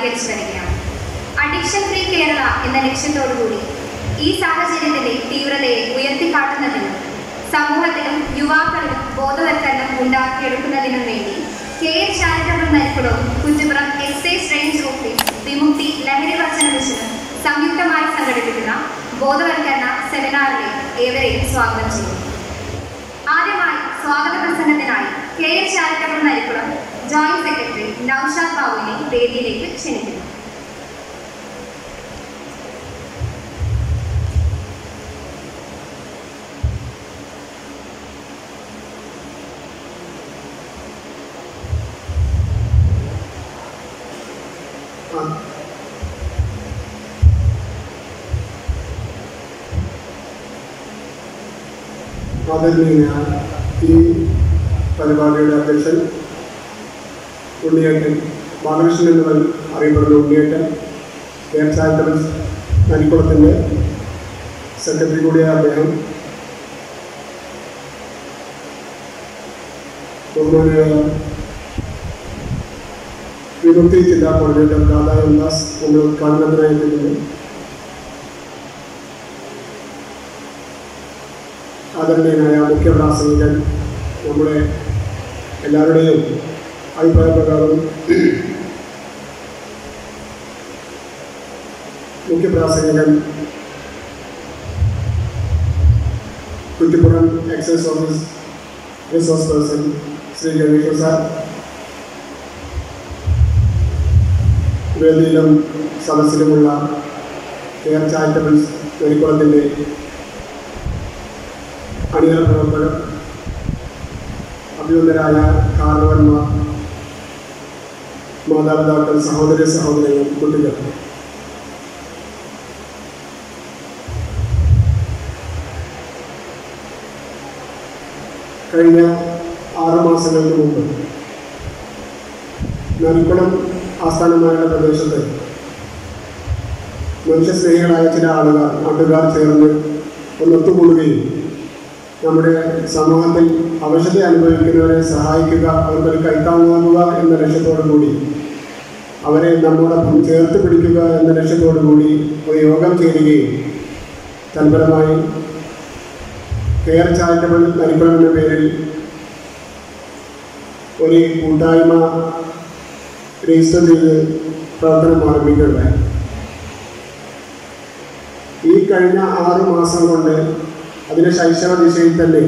കൈവരിച്ചു വരികയാണ് addiction free Kerala എന്ന ലക്ഷ്യത്തോടുകൂടി ഈ സാഹചര്യത്തിന്റെ തീവ്രതയെ ഉയർത്തിക്കാട്ടുന്നതിനും സമൂഹത്തിലും യുവാക്കളിലും ബോധവൽക്കരണം ഉണ്ടാക്കിയെടുക്കുന്നതിനും വേണ്ടി കെ എസ് ചാരിറ്റബിൾ നരിക്കുളവും Kuttippuram excise range office Vimukthi ലഹരി വർജന മിഷനും സംയുക്തമായി സംഘടിപ്പിക്കുന്ന ബോധവൽക്കരണ സെമിനാറിലെ ഏവരെയും സ്വാഗതം ചെയ്യുന്നു ആദ്യമായി സ്വാഗത പ്രസംഗത്തിനായി K S charitable Narikkulam joint secretary Noushad ബാബുവിനെ വേദിയിലേക്ക് ക്ഷണിക്കുന്നു ആ. ആദരണീയ ഈ പരിപാടിയുടെ അധ്യക്ഷൻ ഉണ്ണിയേട്ടൻ ബാലകൃഷ്ണൻ എന്ന് അറിയപ്പെടുന്ന ഉണ്ണിയേട്ടൻ കെ എം ചാരിറ്റബിൾസ് നരിക്കുളത്തിൻ്റെ സെക്രട്ടറി കൂടിയായ അദ്ദേഹം ബഹുമാനായ വിമുക്തി ജില്ലാ കോർഡിനേറ്റർ ദാദായം ദാസ് നമ്മൾ ഉദ്ഘാടനത്തിനായി എത്തിക്കുന്നു ആദരണീയനായ മുഖ്യ പ്രാസംഗികൻ നമ്മുടെ എല്ലാവരുടെയും അഭിപ്രായപ്രകാരം മുഖ്യ പ്രാസംഗികൻ Kuttippuram excise office resource person Shri Ganesh sir വേദിയിലും സദസ്സിലുമുള്ള കെയർ ചാരിറ്റബിൾസ് നെരിക്കുളത്തിൻ്റെ അണിയറ പ്രവർത്തകർ അഭിനന്ദരായ കാരണവന്മാർ മാതാപിതാക്കൾ സഹോദര സഹോദരങ്ങൾ കുട്ടികൾ കഴിഞ്ഞ ആറ് മാസങ്ങൾക്ക് മുമ്പ് നരിക്കുളം ആസ്ഥാനമായുള്ള പ്രദേശത്ത് മനുഷ്യസ്നേഹികളായ ചില ആളുകൾ നാട്ടുകാർ ചേർന്ന് ഒന്നൊത്തുകൂടുകയും നമ്മുടെ സമൂഹത്തിൽ അവശത അനുഭവിക്കുന്നവരെ സഹായിക്കുക അവർക്കൊരു കൈത്താങ്ങാകുക എന്ന ലക്ഷ്യത്തോടു കൂടി അവരെ നമ്മോടൊപ്പം ചേർത്ത് പിടിക്കുക എന്ന ലക്ഷ്യത്തോടു കൂടി ഒരു യോഗം ചേരുകയും തൽപരമായി കെയർ ചാരിറ്റബിൾ നരിക്കുളം എന്ന പേരിൽ ഒരു കൂട്ടായ്മ രജിസ്റ്റർ ചെയ്ത് പ്രവർത്തനം ആരംഭിക്കുകയുണ്ടായി ഈ കഴിഞ്ഞ ആറ് മാസം കൊണ്ട് അതിൻ്റെ ശൈശവ ദിശയിൽ തന്നെ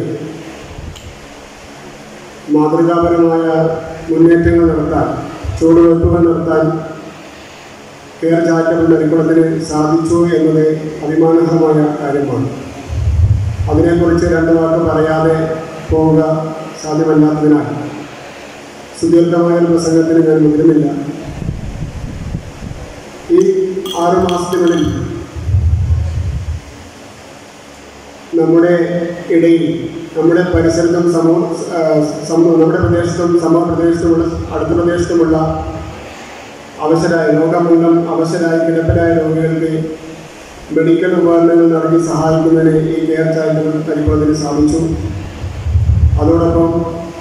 മാതൃകാപരമായ മുന്നേറ്റങ്ങൾ നടത്താൻ ചുവടുവയ്പ്പുകൾ നടത്താൻ കെയർ ചാരിറ്റബിൾ നരിക്കുളത്തിന് സാധിച്ചു എന്നത് അഭിമാനകരമായ കാര്യമാണ് അതിനെക്കുറിച്ച് രണ്ട് വാക്ക് പറയാതെ പോവുക സാധ്യമല്ലാത്തതിനാൽ സുദീർഘമായ ഒരു പ്രസംഗത്തിന് ഞാൻ മുതിരുന്നില്ല ഈ ആറ് മാസത്തിനുള്ളിൽ നമ്മുടെ ഇടയിൽ നമ്മുടെ പരിസരത്തും സമൂഹ ആ, സമൂഹ നമ്മുടെ പ്രദേശത്തും സമൂഹ പ്രദേശത്തുമുള്ള അടുത്ത പ്രദേശത്തുമുള്ള അവശരായ രോഗം മൂലം അവശരായ കിടപ്പിലായ രോഗികൾക്ക് മെഡിക്കൽ ഉപകരണങ്ങൾ നൽകി സഹായിക്കുന്നതിന് ഈ കെയർ ചാരിറ്റബിൾ പരിപാടിന് സാധിച്ചു അതോടൊപ്പം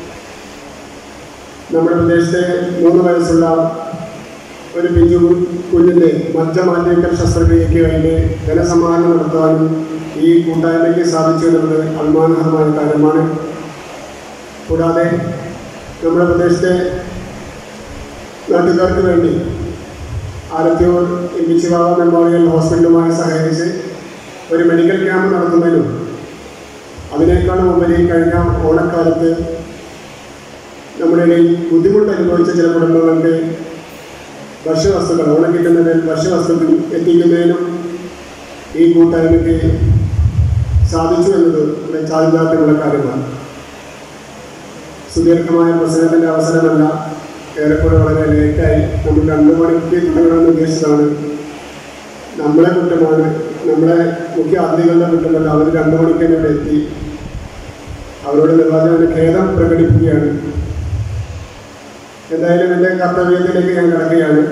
നമ്മുടെ പ്രദേശത്തെ മൂന്ന് വയസ്സുള്ള ഒരു പിഞ്ചു കുഞ്ഞിൻ്റെ മജ്ജ മാറ്റിവെക്കൽ ശസ്ത്രക്രിയയ്ക്ക് വേണ്ടി ധനസമാഹരണം നടത്താനും ഈ കൂട്ടായ്മയ്ക്ക് സാധിച്ചു എന്നുള്ളത് അഭിമാനകരമായ കാര്യമാണ് കൂടാതെ നമ്മുടെ പ്രദേശത്തെ നാട്ടുകാർക്ക് വേണ്ടി ആലത്തിയൂർ ഇമ്പിച്ചിവാവ മെമ്മോറിയൽ ഹോസ്പിറ്റലുമായി സഹകരിച്ച് ഒരു മെഡിക്കൽ ക്യാമ്പ് നടത്തുന്നതിനും അതിനേക്കാളും ഉപരി കഴിഞ്ഞ ഓണക്കാലത്ത് നമ്മുടെ ഇടയിൽ ബുദ്ധിമുട്ട് അനുഭവിച്ച ചില കുടുംബങ്ങൾക്ക് ഭക്ഷ്യവസ്തുക്കൾ ഓണം കിട്ടുന്നതിൽ ഭക്ഷ്യവസ്തുക്കൾ എത്തിക്കുന്നതിനും ഈ കൂട്ടായ്മയ്ക്ക് സാധിച്ചു എന്നത് ഇവിടെ ചാരിതാർത്ഥ്യമുള്ള കാര്യമാണ് സുദീർഘമായ പ്രസംഗത്തിൻ്റെ അവസരമല്ല ഏറെക്കുറെ വളരെ ലേറ്റായി നമ്മൾ രണ്ടു മണിക്ക് തുടങ്ങണമെന്ന് ഉദ്ദേശിച്ചതാണ് നമ്മളെ കുറ്റമാണ് നമ്മളെ മുഖ്യ അതിഥികളുടെ കുറ്റമല്ല അവർ രണ്ടു മണിക്ക് തന്നെ ഇവിടെ എത്തി അവരോട് നിർവാചകന്റെ ഖേദം പ്രകടിപ്പിക്കുകയാണ് എന്തായാലും എൻ്റെ കർത്തവ്യത്തിലേക്ക് ഞാൻ കിടക്കുകയാണ്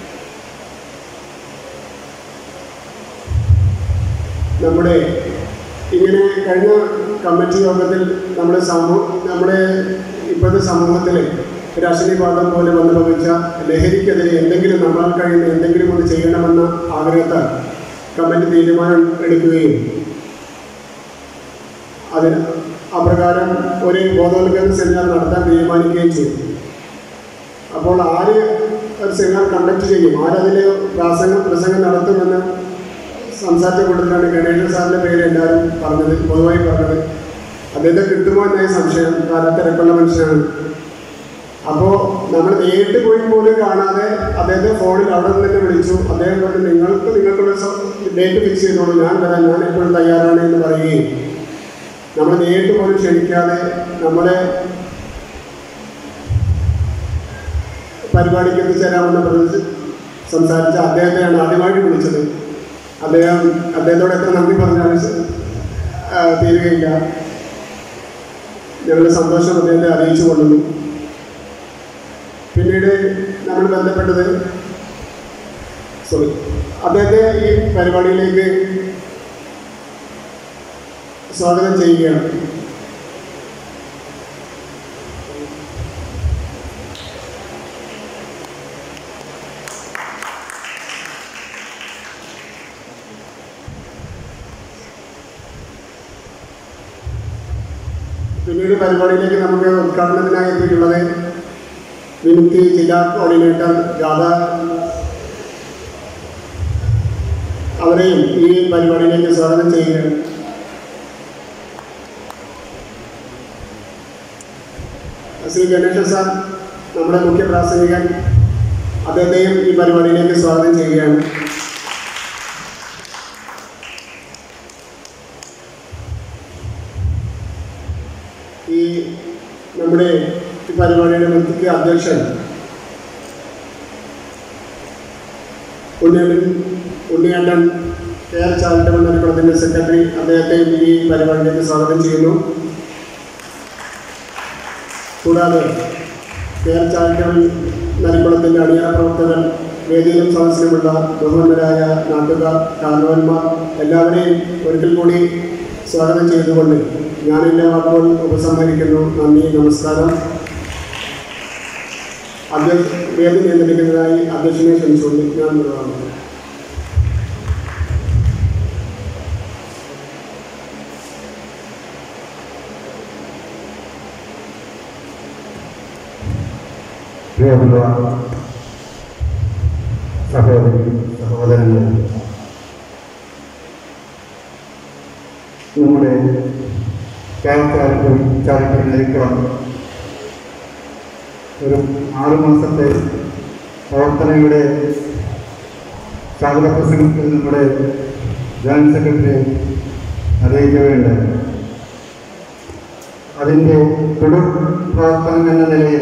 നമ്മുടെ ഇങ്ങനെ കഴിഞ്ഞ കമ്മിറ്റി യോഗത്തിൽ നമ്മുടെ സമൂഹ നമ്മുടെ ഇപ്പോഴത്തെ സമൂഹത്തിൽ ഒരു അശ്വനിപാതം പോലെ വന്ന് ഭവിച്ച ലഹരിക്കെതിരെ എന്തെങ്കിലും നമ്മളാൽ കഴിയുന്ന എന്തെങ്കിലും ഒന്ന് ചെയ്യണമെന്ന ആഗ്രഹത്താൽ കമ്മിറ്റി തീരുമാനം എടുക്കുകയും അതിന് അപ്രകാരം ഒരു ബോധവൽക്കരണ സെമിനാർ നടത്താൻ തീരുമാനിക്കുകയും ചെയ്തു അപ്പോൾ ആര് ഒരു സെമിനാർ കണ്ടക്ട് ചെയ്യും ആരതിൽ പ്രാസംഗം പ്രസംഗം നടത്തുമെന്ന് സംസാരിച്ച കൂട്ടത്തിലാണ് ഗണേശൻ സാറിൻ്റെ പേര് എല്ലാവരും പറഞ്ഞത് പൊതുവായി പറഞ്ഞത് അദ്ദേഹത്തെ കിട്ടുമോ എന്നായി സംശയം കാരണം തിരക്കുള്ള മനുഷ്യനാണ് അപ്പോൾ നമ്മൾ നേരിട്ട് പോയി പോലും കാണാതെ അദ്ദേഹത്തെ ഫോണിൽ അവിടെ നിന്ന് തന്നെ വിളിച്ചു അദ്ദേഹം പറഞ്ഞു നിങ്ങൾക്ക് നിങ്ങൾക്കുള്ള ഡേറ്റ് ഫിക്സ് ചെയ്തോളൂ ഞാൻ വരാം ഞാൻ എപ്പോഴും തയ്യാറാണ് എന്ന് പറയുകയും നമ്മൾ നേരിട്ട് പോലും ക്ഷണിക്കാതെ നമ്മളെ പരിപാടിക്ക് എത്തിച്ചേരാമെന്ന് പറഞ്ഞ് സംസാരിച്ച അദ്ദേഹത്തെയാണ് ആദ്യമായിട്ട് വിളിച്ചത് അദ്ദേഹം അദ്ദേഹത്തോട് എത്ര നന്ദി പറഞ്ഞാലും ആ, തീരുകയില്ല ഞങ്ങളുടെ സന്തോഷം അദ്ദേഹത്തെ അറിയിച്ചു കൊള്ളുന്നു പിന്നീട് നമ്മൾ ബന്ധപ്പെട്ടത് സോറി അദ്ദേഹത്തെ ഈ പരിപാടിയിലേക്ക് സ്വാഗതം ചെയ്യുകയാണ് പിന്നീട് പരിപാടിയിലേക്ക് നമുക്ക് ഉദ്ഘാടനത്തിനായി എത്തിയിട്ടുള്ളത് വിമുക്തി ജില്ലാ കോർഡിനേറ്റർ രാധ അവരെയും ഈ പരിപാടിയിലേക്ക് സ്വാഗതം ചെയ്യുകയാണ് ശ്രീ ഗണേശൻ സാർ നമ്മുടെ മുഖ്യ പ്രാസംഗികൻ അദ്ദേഹത്തെയും ഈ പരിപാടിയിലേക്ക് സ്വാഗതം ചെയ്യുകയാണ് ഈ നമ്മുടെ ഈ പരിപാടിയുടെ മുഖ്യ അധ്യക്ഷൻ ഉണ്ണിയേട്ടൻ ഉണ്ണിയേട്ടൻ കെ ആർ ചാരിറ്റബിൾ നരിക്കുളത്തിൻ്റെ സെക്രട്ടറി അദ്ദേഹത്തെ ഈ പരിപാടിയിലേക്ക് സ്വാഗതം ചെയ്യുന്നു കൂടാതെ കെ ആർ ചാരിറ്റബിൾ നരിക്കുളത്തിൻ്റെ അണിയറ പ്രവർത്തകർ വേദിയിലും സദസ്സിലുമുള്ള ബഹുമാനരായ നാട്ടുകാർ കാരണവന്മാർ എല്ലാവരെയും ഒരിക്കൽ കൂടി സ്വാഗതം ചെയ്തുകൊണ്ട് ഞാൻ എൻ്റെ വാക്കുകൾ ഉപസംഹരിക്കുന്നു നന്ദി നമസ്കാരം അധ്യക്ഷ വേദി നിയന്ത്രിക്കുന്നതായി അധ്യക്ഷനെ ക്ഷണിച്ചുകൊണ്ട് ഞാൻ നിർവഹിക്കുന്നു പ്രിയമുള്ള സഹോദരി സഹോദരങ്ങൾ നമ്മുടെ കേരളക്കാർക്ക് ചാരിറ്റിരിക്കണം ഒരു ആറുമാസത്തെ പ്രവർത്തനയുടെ സ്വാഗത പ്രസംഗത്തിൽ നമ്മുടെ ജനറൽ സെക്രട്ടറി അറിയിക്കുകയുണ്ടായി അതിൻ്റെ തുടർ പ്രവർത്തനം എന്ന നിലയിൽ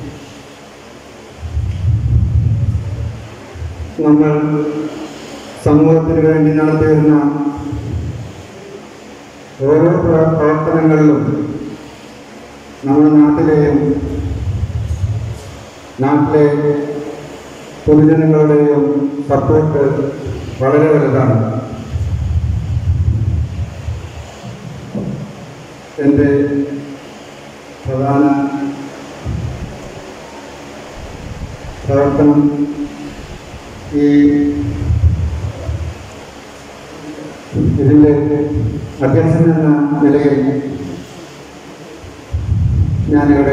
നമ്മൾ സമൂഹത്തിന് വേണ്ടി നടത്തിവരുന്ന ഓരോ പ്ര- പ്രവർത്തനങ്ങളിലും നമ്മുടെ നാട്ടിലെയും നാട്ടിലെ പൊതുജനങ്ങളുടെയും സപ്പോർട്ട് വളരെ വലുതാണ് എൻ്റെ പ്രധാന പ്രവർത്തനം ഈ ഇതിൻ്റെ അധ്യക്ഷൻ എന്ന നിലയിൽ ഞാനിവിടെ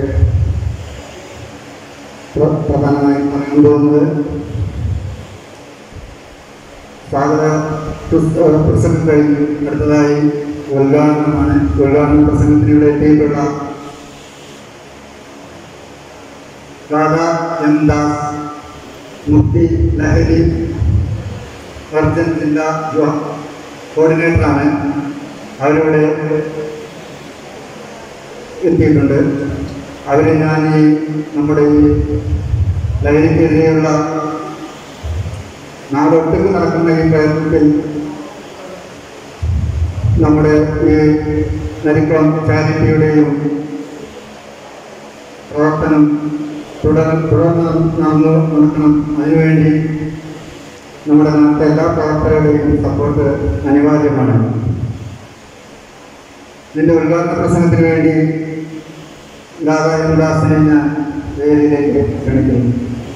പ്ര- പ്രധാനമായും പറയാൻ പോകുന്നത് സ്വാഗത പ്രസ്- പ്രസംഗം കഴിഞ്ഞ് അടുത്തതായി ഉദ്ഘാടനമാണ് ഉദ്ഘാടന പ്രസംഗത്തിന് ഇവിടെ എത്തിയിട്ടുള്ള രാധാ എം ദാസ് മുക്തി ലഹരി വർജൻ ജില്ലാ യുവ കോർഡിനേറ്ററാണ് അവരിവിടെ എത്തിയിട്ടുണ്ട് അവരെ ഞാൻ ഈ നമ്മുടെ ഈ ലഹരിക്കെതിരെയുള്ള നാടൊട്ടുക്ക് നടക്കുന്ന ഈ പ്രയത്നത്തിൽ നമ്മുടെ ഈ നരിക്കുളം ചാരിറ്റിയുടെയും പ്രവർത്തനം തുടർ തുടർന്ന് നടന്നു നടക്കണം അതിനുവേണ്ടി നമ്മുടെ നാട്ടിലെ എല്ലാ പ്രവർത്തകരുടെയും സപ്പോർട്ട് അനിവാര്യമാണ് ഇതിൻ്റെ ഉദ്ഘാടന പ്രസംഗത്തിന് വേണ്ടി ദാദായദാസിനെ ഞാൻ വേദിയിലേക്ക് ക്ഷണിക്കുന്നു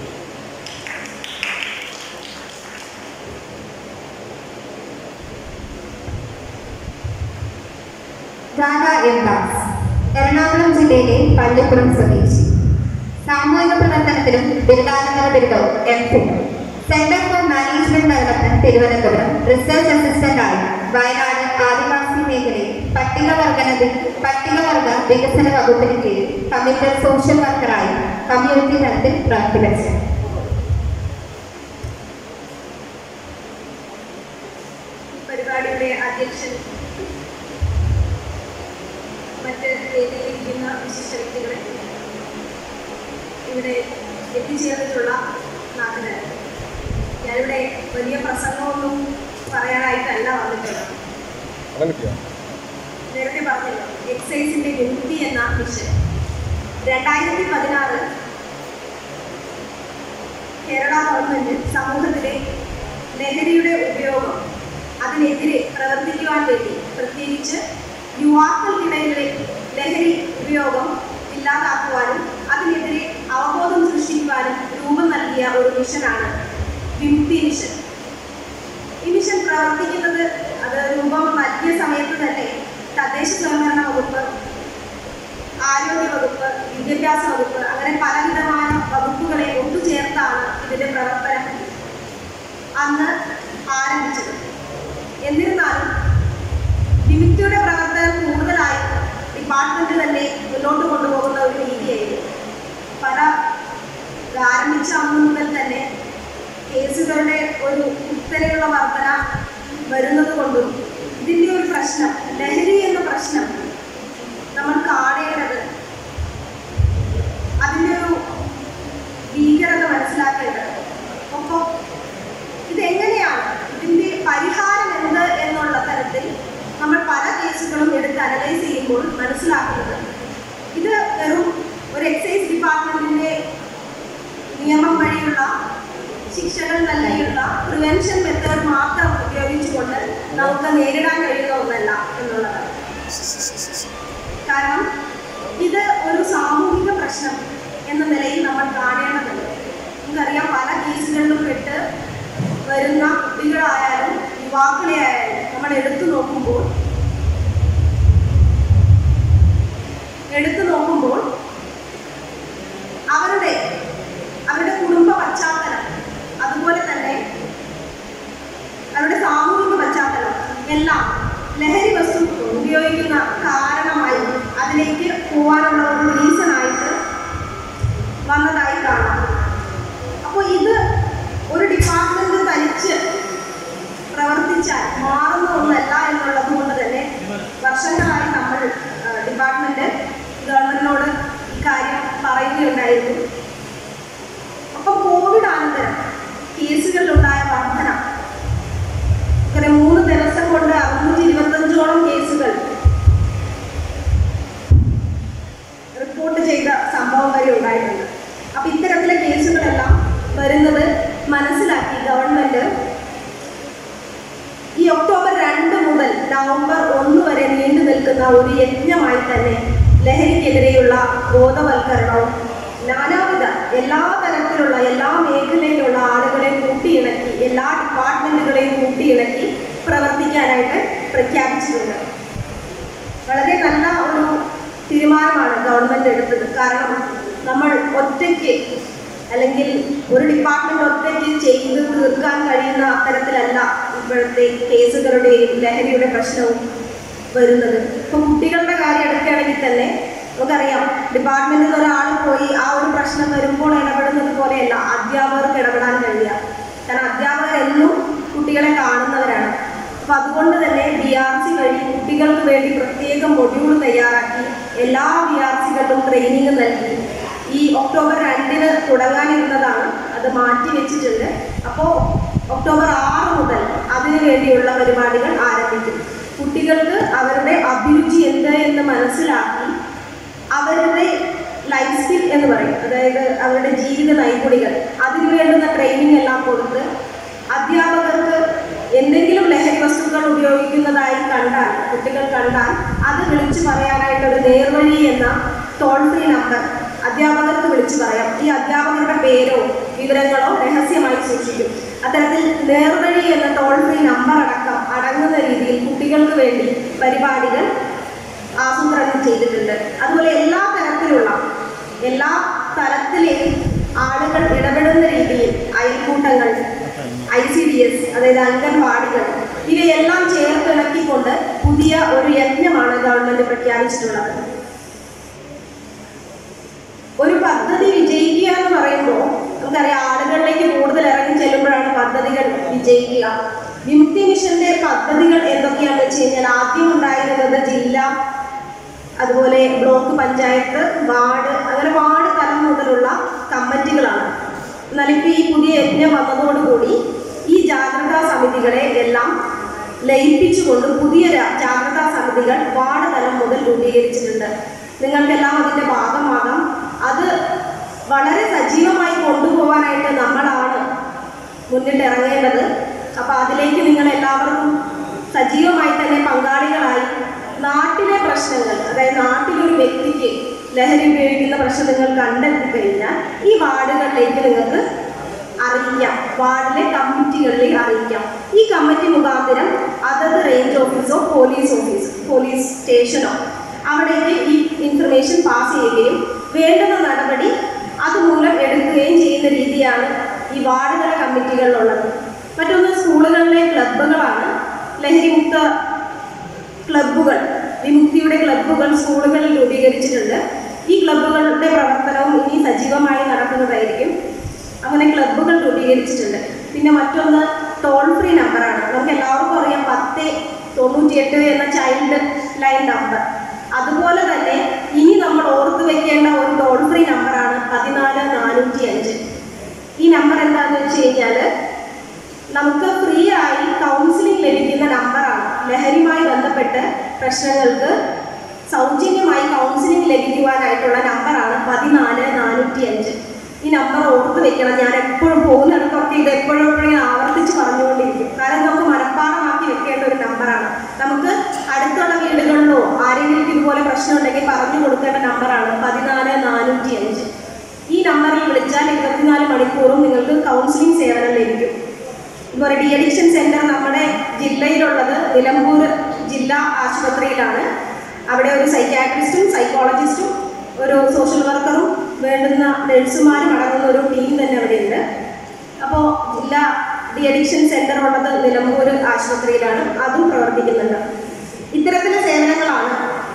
രാധ എം ദാസ് എറണാകുളം ജില്ലയിലെ പള്ളിപ്പുറം സ്വദേശി സാമൂഹിക പ്രവർത്തനത്തിലും ബിരുദാനന്തര ബിരുദവും M Phil centre for management development Thiruvananthapuram research assistant ആയി വയനാട് ആദിവാസി മേഖലയിൽ പട്ടികവർഗ പട്ടികവർഗ വികസന വകുപ്പിന് കീഴിൽ കമ്മിറ്റഡ് സോഷ്യൽ വർക്കറായി കമ്മ്യൂണിറ്റി തലത്തിൽ പ്രവർത്തിച്ചു പരിപാടിയുടെ അധ്യക്ഷൻ മറ്റ് വേദിയിലിരിക്കുന്ന വിശിഷ്ട വ്യക്തികളെ ഇവിടെ എത്തിച്ചേർന്നിട്ടുള്ള നാട്ടുകാർ ഞാനിവിടെ വലിയ പ്രസംഗമൊന്നും പറയാനായിട്ടല്ല വന്നിട്ടുള്ളത് നേരത്തെ പറഞ്ഞല്ലോ എക്സൈസിന്റെ വിമുക്തി എന്ന വിഷയം രണ്ടായിരത്തി പതിനാറ് കേരള ഗവൺമെന്റ് സമൂഹത്തിലെ ലഹരിയുടെ ഉപയോഗം അതിനെതിരെ പ്രവർത്തിക്കുവാൻ വേണ്ടി പ്രത്യേകിച്ച് യുവാക്കൾക്കിടയിലെ ലഹരി ഉപയോഗം ഇല്ലാതാക്കുവാനും അതിനെതിരെ അവബോധം സൃഷ്ടിക്കുവാനും രൂപം നൽകിയ ഒരു മിഷനാണ് വിമുക്തി മിഷൻ ഈ മിഷൻ പ്രവർത്തിക്കുന്നത് അത് രൂപം നൽകിയ സമയത്ത് തന്നെ തദ്ദേശ സ്വയംഭരണ വകുപ്പ് ആരോഗ്യ വകുപ്പ് വിദ്യാഭ്യാസ വകുപ്പ് അങ്ങനെ പലവിധമായ വകുപ്പുകളെ ഒത്തുചേർത്താണ് ഇതിന്റെ പ്രവർത്തനം അന്ന് ആരംഭിച്ചത് എന്നിരുന്നാലും വിമുക്തിയുടെ പ്രവർത്തനം കൂടുതലായി ഡിപ്പാർട്ട്മെന്റ് തന്നെ മുന്നോട്ട് കൊണ്ടുപോകുന്ന ഒരു രീതിയായിരുന്നു പല ഇത് ആരംഭിച്ച അന്ന് മുതൽ തന്നെ കേസുകളുടെ ഒരു കുത്തനെയുള്ള വർധന വരുന്നത് കൊണ്ടും ഇതിൻ്റെ ഒരു പ്രശ്നം ലഹരി എന്ന പ്രശ്നം നമ്മൾ കാണേണ്ടത് അതിൻ്റെ ഒരു ഭീകരത മനസ്സിലാക്കേണ്ടത് ഒപ്പം ഇതെങ്ങനെയാണ് ഇതിൻ്റെ പരിഹാരം എന്ത് എന്നുള്ള തരത്തിൽ നമ്മൾ പല കേസുകളും എടുത്ത് അനലൈസ് ചെയ്യുമ്പോൾ മനസ്സിലാക്കുന്നത് ഇത് വെറും ഒരു എക്സൈസ് ഡിപ്പാർട്ട്മെന്റിന്റെ നിയമം വഴിയുള്ള ശിക്ഷകൾ നൽകിയുള്ള പ്രിവെൻഷൻ മെത്തേഡ് മാത്രം ഉപയോഗിച്ചുകൊണ്ട് നമുക്ക് നേരിടാൻ കഴിയുന്ന ഒന്നല്ല എന്നുള്ളതാണ് കാരണം ഇത് ഒരു സാമൂഹിക പ്രശ്നം എന്ന നിലയിൽ നമ്മൾ കാണേണ്ടതുണ്ട് നമുക്കറിയാം പല കേസുകളിലും പെട്ട് വരുന്ന കുട്ടികളായാലും യുവാക്കളെ ആയാലും നമ്മൾ എടുത്തു നോക്കുമ്പോൾ എടുത്തു നോക്കുമ്പോൾ അവരുടെ അവരുടെ കുടുംബ പശ്ചാത്തലം അതുപോലെ തന്നെ അവരുടെ സാമൂഹിക പശ്ചാത്തലം എല്ലാം ലഹരി വസ്തു ഉപയോഗിക്കുന്ന കാരണമായി അതിലേക്ക് പോകാനുള്ള ഒരു റീസൺ ആയിട്ട് വന്നതായി കാണാം അപ്പോൾ ഇത് ഒരു ഡിപ്പാർട്ട്മെന്റ് തനിച്ച് പ്രവർത്തിച്ചാൽ മാറുന്ന ഒന്നല്ല എന്നുള്ളത് കൊണ്ട് തന്നെ വർഷങ്ങളായി നമ്മൾ ഡിപ്പാർട്ട്മെന്റ് ഗവൺമെന്റിനോട് ഇക്കാര്യം പറയുകയുണ്ടായിരുന്നു അപ്പോൾ കോവിഡ് അനന്തരം കേസുകളിലുണ്ടായ വർധന അങ്ങനെ മൂന്ന് ദിവസം കൊണ്ട് അറുന്നൂറ്റി ഇരുപത്തഞ്ചോളം കേസുകൾ റിപ്പോർട്ട് ചെയ്ത സംഭവം വരെ ഉണ്ടായിട്ടുണ്ട് അപ്പൊ ഇത്തരത്തിലെ കേസുകളെല്ലാം വരുന്നത് മനസ്സിലാക്കി ഗവൺമെന്റ് ഈ ഒക്ടോബർ രണ്ട് മുതൽ നവംബർ ഒന്ന് വരെ നീണ്ടു നിൽക്കുന്ന ഒരു യജ്ഞമായി തന്നെ ലഹരിക്കെതിരെയുള്ള ബോധവൽക്കരണവും നാനാവിധ എല്ലാ തരത്തിലുള്ള എല്ലാ മേഖലയിലുള്ള ആളുകളെ കൂട്ടിയിണക്കി എല്ലാ ഡിപ്പാർട്ട്മെന്റുകളെയും കൂട്ടിയിണക്കി പ്രവർത്തിക്കാനായിട്ട് പ്രഖ്യാപിച്ചിട്ടുണ്ട് വളരെ നല്ല ഒരു തീരുമാനമാണ് ഗവൺമെന്റ് എടുത്തത് കാരണം നമ്മൾ ഒറ്റയ്ക്ക് അല്ലെങ്കിൽ ഒരു ഡിപ്പാർട്ട്മെന്റ് ഒറ്റയ്ക്ക് ചെയ്ത് തീർക്കാൻ കഴിയുന്ന അത്തരത്തിലല്ല ഇപ്പോഴത്തെ കേസുകളുടെയും ലഹരിയുടെ പ്രശ്നവും വരുന്നത് ഇപ്പൊ കുട്ടികളുടെ കാര്യം എടുക്കുകയാണെങ്കിൽ തന്നെ നമുക്കറിയാം ഡിപ്പാർട്ട്മെന്റിൽ ഒരാൾ പോയി ആ ഒരു പ്രശ്നം വരുമ്പോൾ ഇടപെടുന്നത് പോലെയല്ല അധ്യാപകർക്ക് ഇടപെടാൻ കഴിയുക കാരണം അധ്യാപകർ എന്നും കുട്ടികളെ കാണുന്നവരാണ് അപ്പൊ അതുകൊണ്ട് തന്നെ ബി ആർ സി വഴി കുട്ടികൾക്ക് വേണ്ടി പ്രത്യേക മൊഡ്യൂൾ തയ്യാറാക്കി എല്ലാ ബി ആർ സികളിലും ട്രെയിനിങ് നൽകി ഈ ഒക്ടോബർ രണ്ടിന് തുടങ്ങാനിരുന്നതാണ് അത് മാറ്റി വെച്ചിട്ടുണ്ട് അപ്പോൾ ഒക്ടോബർ ആറ് മുതൽ അതിനു വേണ്ടിയുള്ള പരിപാടികൾ ആരംഭിക്കും കുട്ടികൾക്ക് അവരുടെ അഭിരുചി എന്ത് എന്ന് മനസ്സിലാക്കി അവരുടെ ലൈഫ് സ്കിൽ എന്ന് പറയും അതായത് അവരുടെ ജീവിത നൈപുണികൾ അതിനു വേണ്ടുന്ന ട്രെയിനിങ് എല്ലാം കൊടുത്ത് അധ്യാപകർക്ക് എന്തെങ്കിലും ലഹരി വസ്തുക്കൾ ഉപയോഗിക്കുന്നതായി കണ്ടാൽ കുട്ടികൾ കണ്ടാൽ അത് വിളിച്ചു പറയാനായിട്ട് ഒരു നേർവഴി എന്ന ടോൾ ഫ്രീ നമ്പർ അധ്യാപകർക്ക് വിളിച്ചു പറയാം ഈ അധ്യാപകരുടെ പേരോ വിവരങ്ങളോ രഹസ്യമായി സൂക്ഷിക്കും അത്തരത്തിൽ നേർവഴി എന്ന ടോൾ ഫ്രീ നമ്പർ അടക്കം അടങ്ങുന്ന രീതിയിൽ കുട്ടികൾക്ക് വേണ്ടി പരിപാടികൾ ആസൂത്രണം ചെയ്തിട്ടുണ്ട് അതുപോലെ എല്ലാ തരത്തിലുള്ള എല്ലാ തരത്തിലെയും ആളുകൾ ഇടപെടുന്ന രീതിയിൽ അയൽക്കൂട്ടങ്ങൾ ഐ സി ഡി എസ് അതായത് അംഗൻവാടികൾ ഇവയെല്ലാം ചേർത്തിണക്കിക്കൊണ്ട് പുതിയ ഒരു യജ്ഞമാണ് ഗവൺമെന്റ് പ്രഖ്യാപിച്ചിട്ടുള്ളത് ഒരു പദ്ധതി വിജയിക്കുക എന്ന് പറയുമ്പോൾ നമുക്കറിയാം ആളുകളിലേക്ക് കൂടുതൽ ഇറങ്ങി ചെല്ലുമ്പോഴാണ് പദ്ധതികൾ വിജയിക്കുക വിമുക്തി മിഷന്റെ പദ്ധതികൾ എന്തൊക്കെയാണെന്ന് വെച്ച് കഴിഞ്ഞാൽ ആദ്യം ഉണ്ടായിരുന്നത് ജില്ല അതുപോലെ ബ്ലോക്ക് പഞ്ചായത്ത് വാർഡ് അങ്ങനെ വാർഡ് തലം മുതലുള്ള കമ്മിറ്റികളാണ് എന്നാൽ ഇപ്പോൾ ഈ പുതിയ യജ്ഞം വന്നതോടുകൂടി ഈ ജാഗ്രതാ സമിതികളെ എല്ലാം ലയിപ്പിച്ചുകൊണ്ട് പുതിയ രാ- ജാഗ്രതാ സമിതികൾ വാർഡ് തലം മുതൽ രൂപീകരിച്ചിട്ടുണ്ട് നിങ്ങൾക്കെല്ലാം അതിൻ്റെ ഭാഗമാകാം അത് വളരെ സജീവമായി കൊണ്ടുപോകാനായിട്ട് നമ്മളാണ് മുന്നിട്ട് ഇറങ്ങേണ്ടത് അപ്പോൾ അതിലേക്ക് നിങ്ങൾ എല്ലാവർക്കും സജീവമായി തന്നെ പങ്കാളികളായി നാട്ടിലെ പ്രശ്നങ്ങൾ അതായത് നാട്ടിലൊരു വ്യക്തിക്ക് ലഹരി ഉപയോഗിക്കുന്ന പ്രശ്നം നിങ്ങൾ കണ്ടെത്തി കഴിഞ്ഞാൽ ഈ വാർഡുകളിലേക്ക് നിങ്ങൾക്ക് അറിയിക്കാം വാർഡിലെ കമ്മിറ്റികളിൽ അറിയിക്കാം ഈ കമ്മിറ്റി മുഖാന്തരം അതത് റേഞ്ച് ഓഫീസോ പോലീസ് ഓഫീസ് പോലീസ് സ്റ്റേഷനോ അവിടേക്ക് ഈ ഇൻഫർമേഷൻ പാസ് ചെയ്യുകയും വേണ്ടുന്ന നടപടി അതുമൂലം എടുക്കുകയും ചെയ്യുന്ന രീതിയാണ് ഈ വാർഡുതല കമ്മിറ്റികളിലുള്ളത് മറ്റൊന്ന് സ്കൂളുകളിലെ ക്ലബ്ബുകളാണ് ലഹരിമുക്ത ക്ലബ്ബുകൾ വിമുക്തിയുടെ ക്ലബ്ബുകൾ സ്കൂളുകളിൽ രൂപീകരിച്ചിട്ടുണ്ട് ഈ ക്ലബ്ബുകളുടെ പ്രവർത്തനവും ഇനി സജീവമായി നടക്കുന്നതായിരിക്കും അങ്ങനെ ക്ലബ്ബുകൾ രൂപീകരിച്ചിട്ടുണ്ട് പിന്നെ മറ്റൊന്ന് ടോൾ ഫ്രീ നമ്പറാണ് നമുക്ക് എല്ലാവർക്കും അറിയാം പത്ത് തൊണ്ണൂറ്റിയെട്ട് എന്ന ചൈൽഡ് ലൈൻ നമ്പർ അതുപോലെ തന്നെ ഇനി നമ്മൾ ഓർത്തു വെക്കേണ്ട ഒരു ടോൾ ഫ്രീ നമ്പറാണ് പതിനാല് നാനൂറ്റി അഞ്ച് ഈ നമ്പർ എന്താണെന്ന് വെച്ച് കഴിഞ്ഞാൽ നമുക്ക് ഫ്രീ ആയി കൗൺസിലിംഗ് ലഭിക്കുന്ന നമ്പറാണ് ലഹരിയുമായി ബന്ധപ്പെട്ട് പ്രശ്നങ്ങൾക്ക് സൗജന്യമായി കൗൺസിലിംഗ് ലഭിക്കുവാനായിട്ടുള്ള നമ്പറാണ് പതിനാല് നാനൂറ്റി അഞ്ച് ഈ നമ്പർ ഓർത്ത് വെക്കണം ഞാൻ എപ്പോഴും പോകുന്നിടത്തൊക്കെ ഇത് എപ്പോഴും എപ്പോഴും ആവർത്തിച്ച് പറഞ്ഞുകൊണ്ടിരിക്കും കാരണം നമുക്ക് മനഃപ്പാടമാക്കി വെക്കേണ്ട ഒരു നമ്പറാണ് നമുക്ക് അടുത്തുള്ള വീടുകളിലോ ആരെങ്കിലും ഇതുപോലെ പ്രശ്നം ഉണ്ടെങ്കിൽ പറഞ്ഞു കൊടുക്കേണ്ട നമ്പറാണ് പതിനാല് നാനൂറ്റി അഞ്ച് ഈ നമ്പറിൽ വിളിച്ചാൽ ഇരുപത്തിനാല് മണിക്കൂറും നിങ്ങൾക്ക് കൗൺസിലിംഗ് സേവനം ലഭിക്കും ഇതുപോലെ ഡി അഡിക്ഷൻ സെന്റർ നമ്മുടെ ജില്ലയിലുള്ളത് നിലമ്പൂർ ജില്ലാ ആശുപത്രിയിലാണ് അവിടെ ഒരു സൈക്കാട്രിസ്റ്റും സൈക്കോളജിസ്റ്റും ഒരു സോഷ്യൽ വർക്കറും വേണ്ടുന്ന നഴ്സുമാരും അടങ്ങുന്ന ഒരു ടീം തന്നെ അവിടെയുണ്ട് അപ്പോൾ ജില്ലാ ഡി അഡിക്ഷൻ സെന്റർ ഉള്ളത് നിലമ്പൂർ ആശുപത്രിയിലാണ് അതും പ്രവർത്തിക്കുന്നുണ്ട് ഇത്തരത്തിലെ സേവനങ്ങളാണ്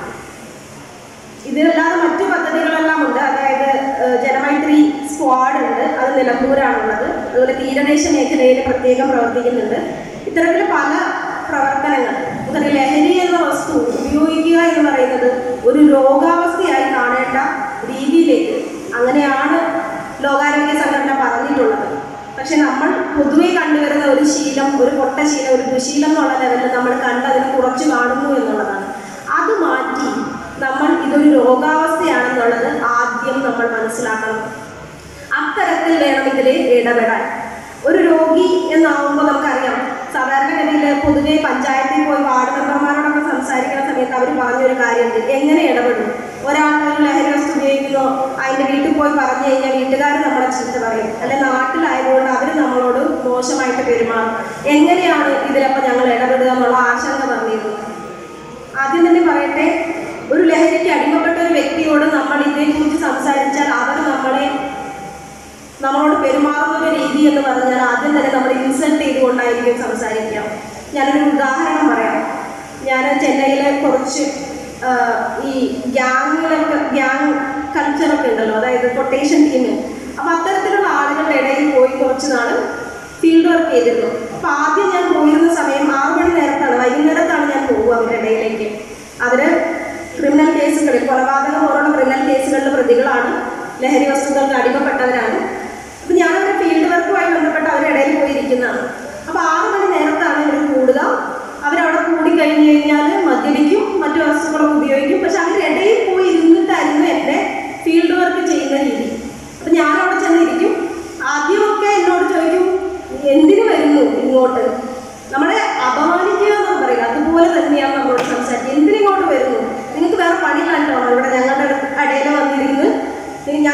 ഇതിലല്ലാതെ മറ്റു പദ്ധതികളെല്ലാം ഉണ്ട് അതായത് ഏഹ്, ജനമൈത്രി സ്ക്വാഡ് ഉണ്ട് അത് നിലമ്പൂരാണുള്ളത് അതുപോലെ തീരദേശ മേഖലയിൽ പ്രത്യേകം പ്രവർത്തിക്കുന്നുണ്ട് ഇത്തരത്തിൽ പല പ്രവർത്തനങ്ങൾ അതുപോലെ ലഹരി എന്ന വസ്തു ഉപയോഗിക്കുക എന്ന് പറയുന്നത് ഒരു രോഗാവസ്ഥയായി കാണേണ്ട രീതിയിലേക്ക് അങ്ങനെയാണ് ലോകാരോഗ്യ സംഘടന പറഞ്ഞിട്ടുള്ളത് പക്ഷെ നമ്മൾ പൊതുവെ കണ്ടുവരുന്ന ഒരു ശീലം ഒരു പൊട്ട ശീലം ഒരു ദുശീലം എന്നുള്ള ലെവലിൽ നമ്മൾ കണ്ട് അതിനെ കുറച്ച് കാണുന്നു എന്നുള്ളതാണ് അത് മാറ്റി നമ്മൾ ഇതൊരു രോഗാവസ്ഥയാണെന്നുള്ളത് ആദ്യം നമ്മൾ മനസ്സിലാക്കണം അത്തരത്തിൽ വേണം ഇതിൽ ഇടപെടാൻ ഒരു രോഗി എന്നാവുമ്പോൾ നമുക്കറിയാം സാധാരണഗതിയിൽ പൊതുവെ പഞ്ചായത്തിൽ പോയി വാർഡ് മെമ്പർമാരോടൊക്കെ സംസാരിക്കുന്ന സമയത്ത് അവർ പറഞ്ഞൊരു കാര്യമുണ്ട് എങ്ങനെ ഇടപെടും ഒരാൾക്ക് ഒരു ലഹരി വസ്തു ഉപയോഗിക്കുന്നോ അതിൻ്റെ വീട്ടിൽ പോയി പറഞ്ഞു കഴിഞ്ഞാൽ വീട്ടുകാർ നമ്മളെ ചീത്ത പറയും അല്ലെ നാട്ടിലായതുകൊണ്ട് അവർ നമ്മളോട് മോശമായിട്ട് പെരുമാറും എങ്ങനെയാണ് ഇതിലപ്പോൾ ഞങ്ങൾ ഇടപെടുക എന്നുള്ള ആശങ്ക പറഞ്ഞിരുന്നു ആദ്യം തന്നെ പറയട്ടെ ഒരു ലഹരിക്ക് അടിമപ്പെട്ട ഒരു വ്യക്തിയോട് നമ്മൾ ഇതേക്കുറിച്ച് സംസാരിച്ചാൽ അവർ നമ്മളെ നമ്മളോട് പെരുമാറുന്ന ഒരു രീതി എന്ന് പറഞ്ഞാൽ ആദ്യം തന്നെ നമ്മൾ ഇൻസൾട്ട് ചെയ്തുകൊണ്ടായിരിക്കും സംസാരിക്കുക ഞാനൊരു ഉദാഹരണം പറയാം ഞാൻ ചെന്നൈയിലെ കുറച്ച് ആ, ഈ ഗ്യാങ്ങുകളൊക്കെ ഗ്യാങ് കൾച്ചറൊക്കെ ഉണ്ടല്ലോ അതായത് കൊട്ടേഷൻ ടീം അപ്പോൾ അത്തരത്തിലുള്ള ആളുകളുടെ ഇടയിൽ പോയി കുറച്ച് നാൾ ഫീൽഡ് വർക്ക് ചെയ്തിരുന്നു അപ്പോൾ ആദ്യം ഞാൻ പോയിരുന്ന സമയം ആറു മണി നേരത്താണ് വൈകുന്നേരത്താണ് ഞാൻ പോകുക അവരുടെ ഇടയിലേക്ക് അവര് ക്രിമിനൽ കേസുകളിൽ കൊലപാതകം പോലുള്ള ക്രിമിനൽ കേസുകളിലെ പ്രതികളാണ് ലഹരി വസ്തുക്കൾക്ക് അടിമപ്പെട്ടവരാണ് അപ്പം ഞാൻ അവരുടെ ഫീൽഡ് വർക്കുമായി ബന്ധപ്പെട്ട് അവരുടെ ഇടയിൽ പോയിരിക്കുന്നതാണ് അപ്പോൾ ആറു മണി നേരത്താണ് ഇവർ കൂടുക അവരവിടെ കൂടി കഴിഞ്ഞ് കഴിഞ്ഞാൽ മദ്യപിക്കും മറ്റു വസ്തുക്കളൊക്കെ ഉപയോഗിക്കും പക്ഷെ അവരുടെ ഇടയിൽ പോയി ഇരുന്നിട്ടായിരുന്നു എൻ്റെ ഫീൽഡ് വർക്ക് ചെയ്യുന്ന രീതി അപ്പം ഞാൻ അവിടെ ചെന്നിരിക്കും ആദ്യമൊക്കെ എന്നോട് ചോദിക്കും എന്തിനു വരുന്നു ഇങ്ങോട്ട് നമ്മളെ അപമാനിക്കുക എന്ന് പറയുക അതുപോലെ തന്നെയാണ് നമ്മളോട് സംസാരിക്കുക എന്തിനിങ്ങോട്ട് വരുന്നു നിങ്ങൾക്ക് വേറെ പണിയില്ലാണ്ടോ ഇവിടെ ഞങ്ങളുടെ ഇടയിൽ വന്നിരുന്ന് ഇനി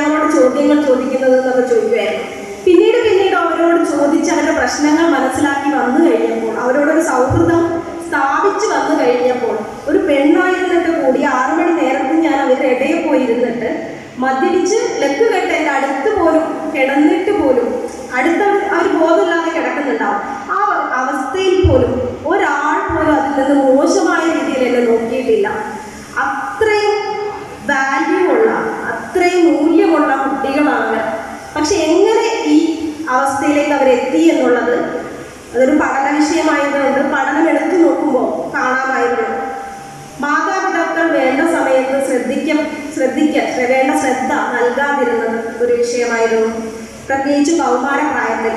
അവരോടൊരു സൗഹൃദം സ്ഥാപിച്ചു വന്നു കഴിഞ്ഞപ്പോൾ ഒരു പെണ്ണായിരുന്നിട്ട് കൂടി ആറു മണി നേരത്തിൽ ഞാൻ അവരുടെ ഇടയിൽ പോയി ഇരുന്നിട്ട് മദ്യപിച്ച് ലക്ക് കെട്ട് എൻ്റെ അടുത്ത് പോലും കിടന്നിട്ട് പോലും അടുത്ത അവർ ബോധമില്ലാതെ കിടക്കുന്നുണ്ടാവും ആ അവസ്ഥയിൽ പോലും ഒരാൾ പോലും അതിൽ നിന്ന് മോശമായ രീതിയിൽ എന്നെ നോക്കിയിട്ടില്ല അത്രയും വാല്യൂ ഉള്ള അത്രയും മൂല്യമുള്ള കുട്ടികളാണ് അവർ പക്ഷെ എങ്ങനെ ഈ അവസ്ഥയിലേക്ക് അവരെത്തി എന്നുള്ളത് അതൊരു പഠന വിഷയമായതുകൊണ്ട് പഠനം എടുത്തു നോക്കുമ്പോൾ കാണാമായിരുന്നു മാതാപിതാക്കൾ വേണ്ട സമയത്ത് ശ്രദ്ധിക്ക ശ്രദ്ധിക്ക വേണ്ട ശ്രദ്ധ നൽകാതിരുന്നത് ഒരു വിഷയമായിരുന്നു പ്രത്യേകിച്ച് കൗമാര പ്രായത്തിൽ